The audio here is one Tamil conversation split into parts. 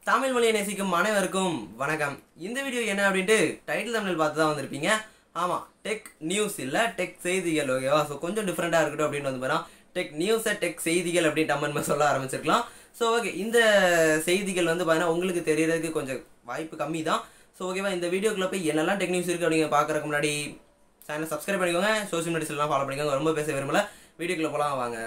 தமிழ் மொழியை நேசிக்கும் அனைவருக்கும் வணக்கம் இந்த வீடியோ என்ன அப்படின்ட்டு டைட்டில் தமிழ் பார்த்து தான் வந்திருப்பீங்க ஆமாம் டெக் நியூஸ் இல்லை டெக் செய்திகள் ஓகேவா ஸோ கொஞ்சம் டிஃப்ரெண்ட்டாக இருக்கட்டும் அப்படின்னு வந்து பார்த்தா டெக் நியூஸை டெக் செய்திகள் அப்படின்ட்டு நம்ம சொல்ல ஆரம்பிச்சிருக்கலாம் ஸோ ஓகே இந்த செய்திகள் வந்து பார்த்தீங்கன்னா உங்களுக்கு தெரியறதுக்கு கொஞ்சம் வாய்ப்பு கம்மி தான் ஸோ ஓகேவா இந்த வீடியோக்குள்ள போய் என்னெல்லாம் டெக் நியூஸ் இருக்குது அப்படிங்க பார்க்கறதுக்கு முன்னாடி சேனல் சப்ஸ்கிரைப் பண்ணிக்கோங்க சோஷியல் மீடியாஸ்லாம் ஃபாலோ பண்ணிக்கோங்க ரொம்ப பேச விரும்பல வீடியோக்குள்ள போகலாம் வாங்க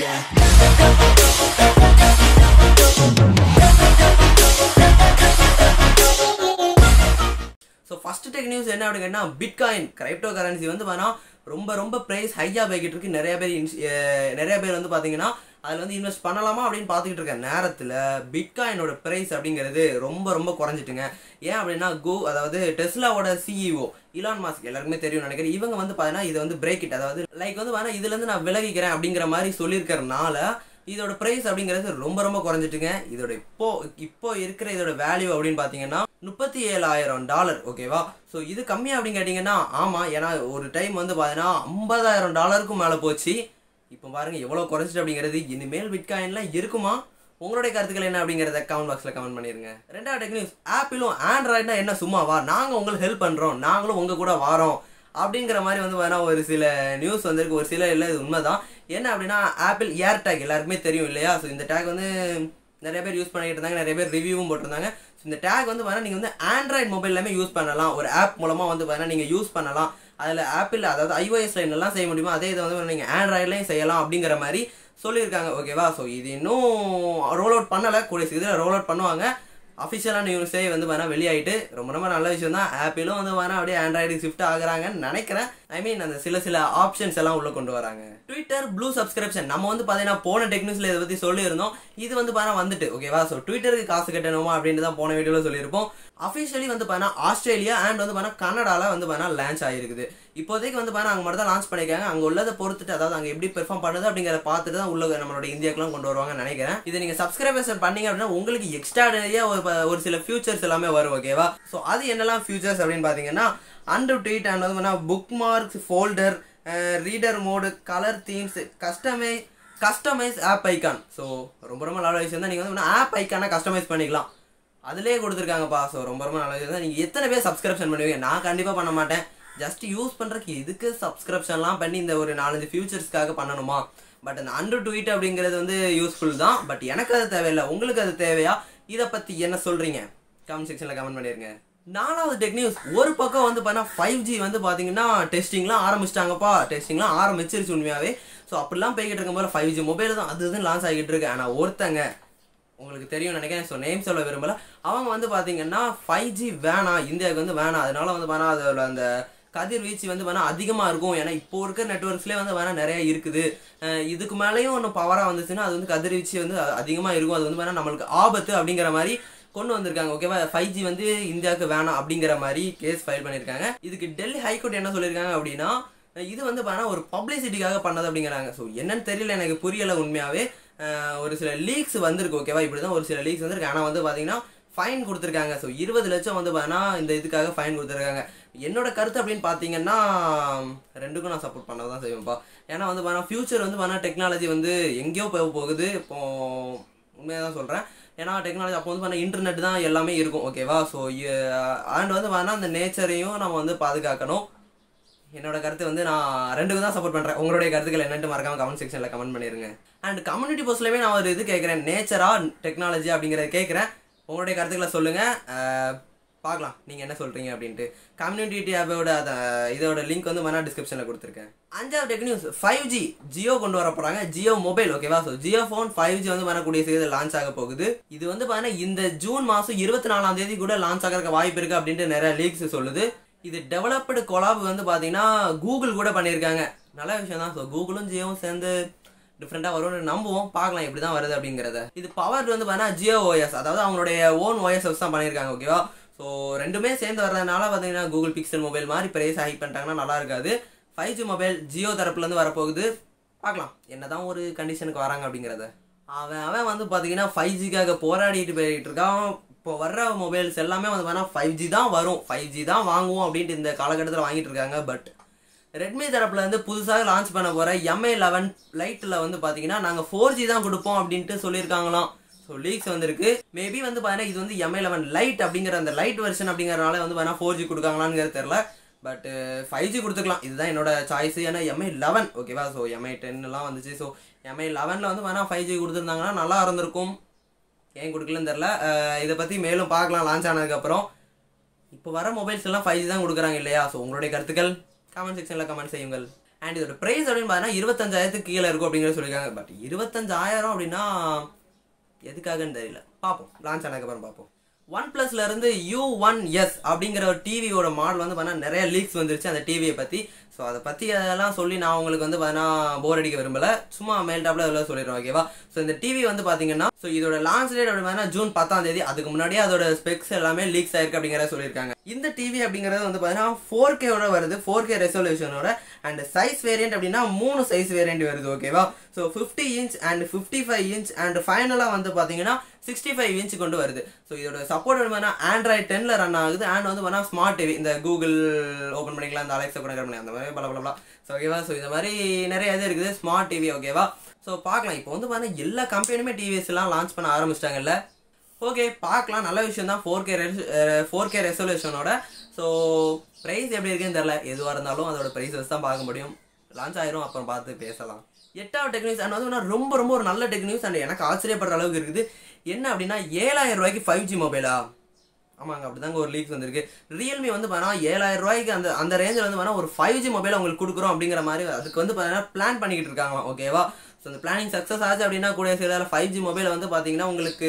ஸோ ஃபர்ஸ்ட் டெக் நியூஸ் என்ன அப்படின்னு கேட்டால் பிட்காயின் கிரைப்டோ கரன்சி வந்து பார்த்தா ரொம்ப ரொம்ப ப்ரைஸ் ஹையாக போய்கிட்டு இருக்கு நிறைய பேர் இன்ஸ் அஹ் நிறைய பேர் வந்து பார்த்தீங்கன்னா அதில் வந்து இன்வெஸ்ட் பண்ணலாமா அப்படின்னு பார்த்துக்கிட்டு இருக்க நேரத்தில் பிட்காயினோட ப்ரைஸ் அப்படிங்கிறது ரொம்ப ரொம்ப குறைஞ்சிட்டுங்க ஏன் அப்படின்னா கோ அதாவது டெஸ்லாவோட சிஇஓ இலான் மாஸ்க் எல்லாருக்குமே தெரியும் நினைக்கிறேன் இவங்க வந்து பார்த்தீங்கன்னா இதை வந்து பிரேக் இட் அதாவது லைக் வந்து பார்த்தீங்கன்னா இதுலேருந்து நான் விலகிக்கிறேன் அப்படிங்கிற மாதிரி சொல்லியிருக்கறனால இதோட ப்ரைஸ் அப்படிங்கிறது ரொம்ப ரொம்ப குறைஞ்சிட்டுங்க இதோட இப்போ இப்போ இருக்கிற இதோட வேல்யூ அப்படின்னு பார்த்தீங்கன்னா முப்பத்தி ஏழாயிரம் டாலர் ஓகேவா ஸோ இது கம்மி அப்படின்னு கேட்டிங்கன்னா ஆமாம் ஏன்னா ஒரு டைம் வந்து பார்த்தீங்கன்னா ஐம்பதாயிரம் டாலருக்கும் மேலே போச்சு இப்போ பாருங்க எவ்வளோ குறைஞ்சிட்டு அப்படிங்கிறது இனிமேல் பிட்காயின்லாம் இருக்குமா உங்களுடைய கருத்துக்கள் என்ன அப்படிங்கிறத கமெண்ட் பாக்ஸில் கமெண்ட் பண்ணிருங்க ரெண்டாவது டெக் நியூஸ் ஆப்பிளும் ஆண்ட்ராய்டுனா என்ன சும்மாவா நாங்கள் உங்களுக்கு ஹெல்ப் பண்ணுறோம் நாங்களும் உங்கள் கூட வாரோம் அப்படிங்கிற மாதிரி வந்து வேணா ஒரு சில நியூஸ் வந்திருக்கு ஒரு சில இல்லை இது உண்மைதான் என்ன அப்படின்னா ஆப்பிள் ஏர் டேக் எல்லாருக்குமே தெரியும் இல்லையா ஸோ இந்த டேக் வந்து நிறைய பேர் யூஸ் பண்ணிட்டு இருந்தாங்க நிறைய பேர் ரிவ்யூவும் போட்டிருந்தாங்க ஸோ இந்த டேக் வந்து வேணா நீங்கள் வந்து ஆண்ட்ராய்டு மொபைல்லாமே யூஸ் பண்ணலாம் ஒரு ஆப் மூலமாக வந்து வேணா நீங்கள் யூஸ் பண்ணலாம் அதில் ஆப்பிள் அதாவது ஐஓஎஸ்ல என்னெல்லாம் செய்ய முடியுமோ அதே இதை வந்து நீங்கள் ஆண்ட்ராய்ட்லையும் செய்யலாம் அப்படிங்கிற மாதிரி சொல்லியிருக்காங்க ஓகேவா ஸோ இது இன்னும் ரோல் அவுட் பண்ணலை கூடிய சீக்கிரம் ரோல் அவுட் பண்ணுவாங்க அஃபிஷியலான நியூஸே வந்து வேணா வெளியாயிட்டு ரொம்ப ரொம்ப நல்ல விஷயம் தான் ஆப்பிளும் வந்து வேணா அப்படியே ஆண்ட்ராய்டுக்கு ஷிஃப்ட் ஆகுறாங்கன்னு நினைக்கிறேன் ஐ மீன் அந்த சில சில ஆப்ஷன்ஸ் எல்லாம் உள்ள கொண்டு வராங்க ட்விட்டர் ப்ளூ சப்ஸ்கிரிப்ஷன் நம்ம வந்து பார்த்தீங்கன்னா போன டெக்னிக்ஸ்ல இதை பற்றி சொல்லியிருந்தோம் இது வந்து பார்த்தா வந்துட்டு ஓகேவா ஸோ ட்விட்டருக்கு காசு கட்டணுமா அப்படின்ட்டு தான் போன வீடியோவில் சொல்லியிருப்போம் அஃபிஷியலி வந்து பார்த்தா ஆஸ்திரேலியா அண்ட் வந்து பார்த்தா கனடால வந்து பார்த்தா லான்ச் ஆகிருக்குது இப்போதைக்கு வந்து பார்த்தா அங்கே மட்டும் தான் லான்ச் பண்ணியிருக்காங்க அங்கே உள்ளதை பொறுத்துட்டு அதாவது அங்கே எப்படி பெர்ஃபார்ம் பண்ணுது அப்படிங்கிறத பார்த்துட்டு தான் உள்ள நம்மளோட இந்தியாக்கெல்லாம் கொண்டு வருவாங்கன்னு நினைக்கிறேன் இதை நீங்கள் சப்ஸ்கிரைபர்ஸ் பண்ணீங்க அப்படின்னா உங்களுக்கு எக்ஸ்ட்ரா ஒரு ப- ஒரு சில ஃபியூச்சர்ஸ் எல்லாமே வரும் ஓகேவா ஸோ அது என்னெல்லாம் ஃபியூச்சர்ஸ் அப்படின்னு பார்த்தீங்கன்னா அண்டர் ட்வீட் அண்ட் வந்து bookmarks folder reader mode colour themes கஸ்டமை கஸ்டமைஸ் ஆப் ஐக்கான் ஸோ ரொம்ப ரொம்ப நல்ல விஷயம் தான் நீங்கள் வந்து ஆப் ஐக்கானை கஸ்டமைஸ் பண்ணிக்கலாம் அதிலே கொடுத்துருக்காங்கப்பா ஸோ ரொம்ப ரொம்ப நல்ல விஷயம் தான் நீங்கள் எத்தனை பேர் சப்ஸ்கிரிப்ஷன் பண்ணுவீங்க நான் கண்டிப்பாக பண்ண மாட்டேன் ஜஸ்ட் யூஸ் பண்ணுறதுக்கு எதுக்கு சப்ஸ்கிரிப்ஷன்லாம் பண்ணி இந்த ஒரு நாலஞ்சு ஃபியூச்சர்ஸ்க்காக பண்ணணுமா பட் அந்த அண்டர் ட்வீட் அப்படிங்கிறது வந்து யூஸ்ஃபுல் தான் பட் எனக்கு அது தேவையில்லை உங்களுக்கு அது தேவையா இதை பற்றி என்ன சொல்கிறீங்க கமெண்ட் செக்ஷனில் கமெண்ட் பண்ணிருங்க நாலாவது டெக் நியூஸ் ஒரு பக்கம் வந்து பார்த்தா ஃபைவ் ஜி வந்து பார்த்தீங்கன்னா டெஸ்டிங்லாம் ஆரம்பிச்சிட்டாங்கப்பா டெஸ்டிங்லாம் ஆரம்பிச்சிருச்சு உண்மையாகவே ஸோ அப்படிலாம் போய்கிட்டு இருக்கும்போது ஃபைவ் ஜி மொபைல் தான் அது இதுன்னு லான்ச் ஆகிட்டு இருக்கு ஆனால் ஒருத்தங்க உங்களுக்கு தெரியும் நினைக்கிறேன் ஸோ நேம் சொல்ல விரும்பல அவங்க வந்து பார்த்தீங்கன்னா ஃபைவ் ஜி வேணாம் இந்தியாவுக்கு வந்து வேணாம் அதனால வந்து வேணாம் அதோட அந்த கதிர்வீச்சு வந்து வேணா அதிகமாக இருக்கும் ஏன்னா இப்போ இருக்க நெட்ஒர்க்ஸ்லேயே வந்து வேணா நிறைய இருக்குது அஹ் இதுக்கு மேலேயும் ஒன்று பவராக வந்துச்சுன்னா அது வந்து கதிர்வீச்சு வந்து அதிகமாக இருக்கும் அது வந்து வேணா நம்மளுக்கு ஆபத்து அப்படிங்கிற மாதிரி கொண்டு வந்திருக்காங்க ஓகேவா ஃபைவ் ஜி வந்து இந்தியாவுக்கு வேணாம் அப்படிங்கிற மாதிரி கேஸ் ஃபைல் பண்ணியிருக்காங்க இதுக்கு டெல்லி ஹைகோர்ட் என்ன சொல்லியிருக்காங்க அப்படின்னா இது வந்து பார்த்தா ஒரு பப்ளிசிட்டிக்காக பண்ணது அப்படிங்கிறாங்க ஸோ என்னன்னு தெரியல எனக்கு புரியலை உண்மையாகவே அஹ் ஒரு சில லீக்ஸ் வந்திருக்கு ஓகேவா இப்படி தான் ஒரு சில லீக்ஸ் வந்திருக்கு ஆனால் வந்து பார்த்தீங்கன்னா ஃபைன் கொடுத்துருக்காங்க ஸோ இருபது லட்சம் வந்து பார்த்தீங்கன்னா இந்த இதுக்காக ஃபைன் கொடுத்துருக்காங்க என்னோட கருத்து அப்படின்னு பார்த்தீங்கன்னா ரெண்டுக்கும் நான் சப்போர்ட் பண்ண தான் செய்வேன்ப்பா ஏன்னா வந்து பார்த்தா ஃபியூச்சர் வந்து பார்த்தா டெக்னாலஜி வந்து எங்கேயோ போக போகுது இப்போ உண்மையாக தான் சொல்கிறேன் ஏன்னா டெக்னாலஜி அப்போ வந்து பார்த்தா இன்டர்நெட் தான் எல்லாமே இருக்கும் ஓகேவா ஸோ அண்ட் வந்து பார்த்தா அந்த நேச்சரையும் நம்ம வந்து பாதுகாக்கணும் என்னோட கருத்து வந்து நான் ரெண்டுக்கு தான் சப்போர்ட் பண்ணுறேன் உங்களுடைய கருத்துக்கள் என்னன்ட்டு மறக்காம கமெண்ட் செக்ஷனில் கமெண்ட் பண்ணிருங்க அண்ட் கம்யூனிட்டி போஸ்ட்லேயுமே நான் ஒரு இது கேட்குறேன் நேச்சரா டெக்னாலஜி அப்படிங்கிறத கேட்குறேன் உங்களுடைய கருத்துக்களை சொல்லுங்கள் பார்க்கலாம் நீங்கள் என்ன சொல்கிறீங்க அப்படின்ட்டு கம்யூனிட்டி டேபோட அதை இதோட லிங்க் வந்து வேணா டிஸ்கிரிப்ஷனில் கொடுத்துருக்கேன் அஞ்சாவது tech news five G Jio கொண்டு வர போகிறாங்க ஜியோ மொபைல் ஓகேவா so Jio phone five G வந்து வரக்கூடிய சீக்கிரம் லான்ச் ஆக போகுது இது வந்து பார்த்தீங்கன்னா இந்த ஜூன் மாதம் இருபத்தி நாலாம் தேதி கூட லான்ச் ஆகிறதுக்கு வாய்ப்பு இருக்குது அப்படின்ட்டு நிறைய லீக்ஸ் சொல்லுது இது டெவலப்டு கொலாப் வந்து பார்த்தீங்கன்னா கூகுள் கூட பண்ணியிருக்காங்க நல்ல விஷயம் தான் ஸோ கூகுளும் ஜியோவும் சேர்ந்து டிஃப்ரெண்ட்டாக வரும்னு நம்புவோம் பார்க்கலாம் எப்படி தான் வருது அப்படிங்கிறத இது பவர் வந்து பார்த்தீங்கன்னா ஜியோ ஓஎஸ் அதாவது அவங்களுடைய ஓன் ஓஎஸ் தான் பண்ணியிருக்காங்க ஓகேவா ஸோ ரெண்டுமே சேர்ந்து வர்றதுனால பார்த்தீங்கன்னா கூகுள் பிக்சல் மொபைல் மாதிரி பிரைஸ் ஹைக் பண்ணிட்டாங்கன்னா நல்லா இருக்காது ஃபைவ் ஜி மொபைல் ஜியோ தரப்புலேருந்து வரப்போகுது பார்க்கலாம் என்னதான் ஒரு கண்டிஷனுக்கு வராங்க அப்படிங்கிறத அவன் அவன் வந்து பார்த்தீங்கன்னா ஃபைவ் ஜிக்காக போராடிட்டு போயிட்டு இருக்கான் இப்போ வர்ற மொபைல்ஸ் எல்லாமே வந்து பார்த்தீங்கன்னா ஃபைவ் ஜி தான் வரும் ஃபைவ் ஜி தான் வாங்குவோம் அப்படின்ட்டு இந்த காலகட்டத்தில் வாங்கிட்டு இருக்காங்க பட் ரெட்மி தரப்புல இருந்து புதுசாக லான்ச் பண்ண போகிற எம்ஐ லெவன் லைட்டில் வந்து பார்த்தீங்கன்னா நாங்கள் ஃபோர் ஜி தான் கொடுப்போம் அப்படின்ட்டு சொல்லியிருக்காங்களாம் ஸோ லீக்ஸ் வந்திருக்கு மேபி வந்து பார்த்தீங்கன்னா இது வந்து எம்ஐ லெவன் லைட் அப்படிங்கிற அந்த லைட் வெர்ஷன் அப்படிங்கறனால வந்து பார்த்தீங்கன்னா ஃபோர் ஜி கொடுக்காங்களான்னு தெரியல பட் ஃபைவ் ஜி கொடுத்துக்கலாம் இதுதான் என்னோட சாய்ஸ் ஏன்னா எம்ஐ லெவன் ஓகேவா ஸோ எம்ஐ டென்லாம் வந்துச்சு ஸோ எம்ஐ லெவனில் வந்து பார்த்தீங்கன்னா ஃபைவ் ஜி கொடுத்துருந்தாங்கன்னா நல்லா இருந்திருக்கும் ஏன் கொடுக்கலன்னு தெரில இதை பற்றி மேலும் பார்க்கலாம் லான்ச் ஆனதுக்கப்புறம் இப்போ வர மொபைல்ஸ் எல்லாம் ஃபைவ் ஜி தான் கொடுக்குறாங்க இல்லையா ஸோ உங்களுடைய கருத்துக்கள் கமெண்ட் செக்ஷனில் கமெண்ட் செய்யுங்கள் அண்ட் இதோட ப்ரைஸ் அப்படின்னு பார்த்தீங்கன்னா இருபத்தஞ்சாயிரத்துக்கு கீழே இருக்கும் அப்படிங்கிற சொல்லியிருக்காங்க பட் இருபத்தஞ்சாயிரம் அப்படின்னா எதுக்காகன்னு தெரியல பார்ப்போம் லான்ச் ஆனதுக்கப்புறம் பார்ப்போம் ஒன் ப்ளஸ்ல இருந்து யூ ஒன் எஸ் அப்படிங்கிற ஒரு டிவியோட மாடல் வந்து பார்த்தீங்கன்னா நிறைய லீக்ஸ் வந்துருச்சு அந்த டிவியை பற்றி ஸோ அதை பற்றி அதெல்லாம் சொல்லி நான் உங்களுக்கு வந்து பார்த்தீங்கன்னா போர் அடிக்க விரும்பல சும்மா மேல் டாப்ல அதில் சொல்லிடுறேன் ஓகேவா ஸோ இந்த டிவி வந்து பார்த்தீங்கன்னா ஸோ இதோட லான்ச் டேட் அப்படி பார்த்தீங்கன்னா ஜூன் பத்தாம் தேதி அதுக்கு முன்னாடியே அதோட ஸ்பெக்ஸ் எல்லாமே லீக்ஸ் ஆயிருக்கு அப்படிங்கிறத சொல்லியிருக்காங்க இந்த டிவி அப்படிங்கிறது வந்து பார்த்தீங்கன்னா ஃபோர் கேவோட வருது ஃபோர் கே ரெசல்யூஷனோட அண்ட் சைஸ் வேரியன்ட் அப்படின்னா மூணு சைஸ் வேரியன்ட் வருது ஓகேவா so fifty inch and fifty five inch and ஃபைனலாக வந்து பார்த்தீங்கன்னா சிக்ஸ்டி ஃபைவ் இன்ச் கொண்டு வருது ஸோ இதோட சப்போர்ட் வந்து பார்த்தீங்கன்னா ஆண்ட்ராய்ட் டென்ல ரன் ஆகுது அண்ட் வந்து பார்த்தீங்கன்னா ஸ்மார்ட் டிவி இந்த கூகுள் ஓப்பன் பண்ணிக்கலாம் இந்த அலெக்ஸா கூட பண்ணி அந்த மாதிரி பல பல பல ஸோ ஓகேவா ஸோ இந்த மாதிரி நிறைய இது இருக்குது ஸ்மார்ட் டிவி ஓகேவா ஸோ பார்க்கலாம் இப்போ வந்து பார்த்தீங்கன்னா எல்லா கம்பெனியுமே டிவிஸ்லாம் லான்ச் பண்ண ஆரம்பிச்சிட்டாங்கல்ல ஓகே பார்க்கலாம் நல்ல விஷயம் தான் ஃபோர் கே ஃபோர் கே ரெசல்யூஷனோட ஸோ ப்ரைஸ் எப்படி இருக்குன்னு தெரில எதுவாக இருந்தாலும் அதோட ப்ரைஸ் வச்சு தான் பார்க்க முடியும் லான்ச் ஆயிரும் அப்புறம் பார்த்து பேசலாம் எட்டாவது டெக் நியூஸ் அண்ட் வந்து ரொம்ப ரொம்ப ஒரு நல்ல டெக் நியூஸ் அண்ட் எனக்கு ஆச்சரியப்படுற அளவுக்கு இருக்குது என்ன அப்படின்னா ஏழாயிரம் ரூபாய்க்கு ஃபைவ் ஜி மொபைலா ஆமாங்க அப்படிதாங்க ஒரு லீக்ஸ் வந்திருக்கு ரியல்மி வந்து பார்த்தீங்கன்னா ஏழாயிரம் ரூபாய்க்கு அந்த அந்த ரேஞ்சில் வந்து பார்த்தீங்கன்னா ஒரு ஃபைவ் ஜி மொபைல் உங்களுக்கு கொடுக்குறோம் அப்படிங்கிற மாதிரி அதுக்கு வந்து பார்த்தீங்கன்னா பிளான் பண்ணிக்கிட்டு இருக்காங்களாம் ஓகேவா ஸோ அந்த பிளானிங் சக்ஸஸ் ஆச்சு அப்படின்னா கூட சில ஃபைவ் ஜி மொபைல் வந்து பார்த்தீங்கன்னா உங்களுக்கு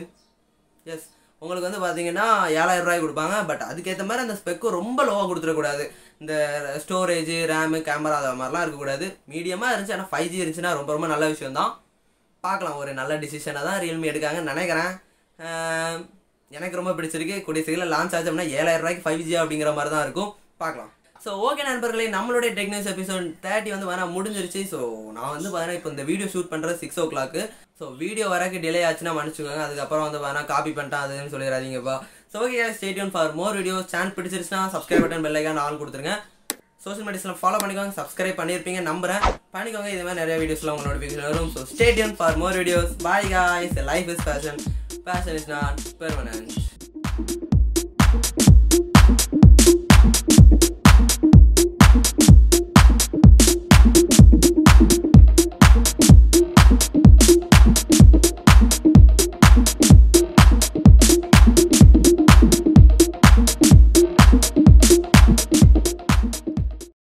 எஸ் உங்களுக்கு வந்து பார்த்தீங்கன்னா ஏழாயிரம் ரூபாய் கொடுப்பாங்க பட் அதுக்கேற்ற மாதிரி அந்த ஸ்பெக்கும் ரொம்ப லோவாக கொடுத்துடக்கூடாது இந்த ஸ்டோரேஜ் ரேமு கேமரா அது மாதிரிலாம் இருக்கக்கூடாது மீடியமாக இருந்துச்சு ஆனால் ஃபைவ் ஜி இருந்துச்சுன்னா ரொம்ப ரொம்ப நல்ல விஷயம் தான் பார்க்கலாம் ஒரு நல்ல டிசிஷனை தான் ரியல்மி எடுக்காங்கன்னு நினைக்கிறேன் ஆஹ் எனக்கு ரொம்ப பிடிச்சிருக்கு கூடிய சீக்கிரம் லான்ச் ஆச்சு அப்படின்னா ஏழாயிரம் ரூபாய்க்கு ஃபைவ் ஜி அப்படிங்கிற மாதிரி தான் இருக்கும் பார்க்கலாம் ஸோ ஓகே நண்பர்களே நம்மளுடைய டெக்னிக்ஸ் எபிசோட் தேர்ட்டி வந்து வேணா முடிஞ்சிருச்சு ஸோ நான் வந்து வேணா இப்போ இந்த வீடியோ ஷூட் பண்ணுறது six o'clock so video வரக்கு டிலே ஆச்சுன்னா மன்னிச்சுக்கோங்க அதுக்கப்புறம் வந்து வேணா காப்பி பண்ணிட்டேன் அதுன்னு சொல்லிடாதீங்கப்பா so okay stay tuned for more videos channel பிடிச்சிருச்சுன்னா சப்ஸ்கிரைப் பட்டன் பெல்லைக்கான ஆள் கொடுத்துருங்க சோஷியல் மீடியாஸில் ஃபாலோ பண்ணிக்கோங்க சப்ஸ்கிரைப் பண்ணியிருப்பீங்க நம்புறேன் பண்ணிக்கோங்க இது மாதிரி நிறைய வீடியோஸ்லாம் உங்களோட நோட்டிஃபிகேஷன் வரும் so stay tuned for more videos bye guys life is fashion fashion is not permanent